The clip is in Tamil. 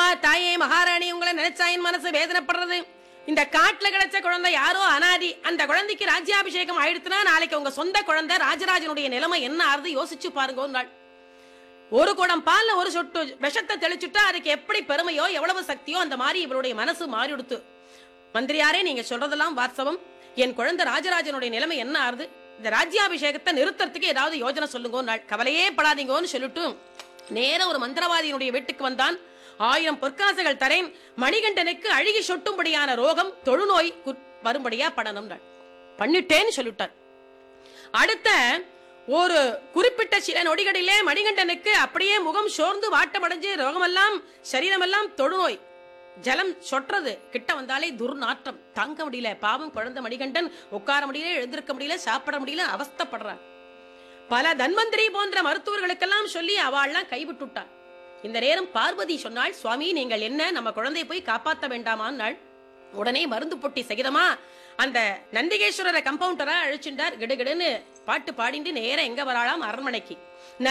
அம்மா தாயே மகாராணி உங்களை நினைச்சா என் மனசு வேதனைப்படுறது இந்த காட்டுல கிடைச்ச குழந்தை யாரோ அனாதி அந்த குழந்தைக்கு ராஜ்யாபிஷேகம் ஆயிடுத்துனா நாளைக்கு உங்க சொந்த குழந்தை ராஜராஜனுடைய நிலைமை என்ன ஆறுது யோசிச்சு பாருங்க ஒரு நாள் ஒரு குடம் பால்ல ஒரு சொட்டு விஷத்தை தெளிச்சுட்டா அதுக்கு எப்படி பெருமையோ எவ்வளவு சக்தியோ அந்த மாதிரி இவருடைய மனசு மாறிடுத்து மந்திரியாரே நீங்க சொல்றதெல்லாம் வாஸ்தவம் என் குழந்தை ராஜராஜனுடைய நிலைமை என்ன ஆறுது இந்த ராஜ்யாபிஷேகத்தை நிறுத்தறதுக்கு ஏதாவது யோஜனை சொல்லுங்க நாள் கவலையே படாதீங்கன்னு சொல்லிட்டு நேர ஒரு மந்திரவாதியினுடைய வீட்டுக்கு வந்தான் ஆயிரம் பொற்காசுகள் தரேன் மணிகண்டனுக்கு அழுகி சொட்டும்படியான ரோகம் தொழுநோய் கு- வரும்படியா படணும் பண்ணிட்டேன்னு சொல்லிட்டார் அடுத்த ஒரு குறிப்பிட்ட சில நொடிகளிலே மணிகண்டனுக்கு அப்படியே முகம் சோர்ந்து வாட்டமடைஞ்சு ரோகமெல்லாம் சரீரமெல்லாம் தொழுநோய் ஜலம் சொட்டுறது கிட்ட வந்தாலே துர்நாற்றம் தாங்க முடியல பாவம் குழந்தை மணிகண்டன் உட்கார முடியல எழுந்திருக்க முடியல சாப்பிட முடியல அவஸ்தைப்படுறான் பல தன்வந்திரி போன்ற மருத்துவர்களுக்கெல்லாம் சொல்லி அவள்லாம் கைவிட்டுட்டான் இந்த நேரம் பார்வதி சொன்னாள் சுவாமி நீங்கள் என்ன நம்ம குழந்தையை போய் காப்பாத்த வேண்டாமான்னாள் உடனே மருந்து பொட்டி சகிதமா அந்த நந்திகேஸ்வரரை கம்பவுண்டரா அழிச்சுட்டார் கிடுகிடுன்னு பாட்டு பாடிட்டு நேரா எங்க வராளாம் அரண்மனைக்கு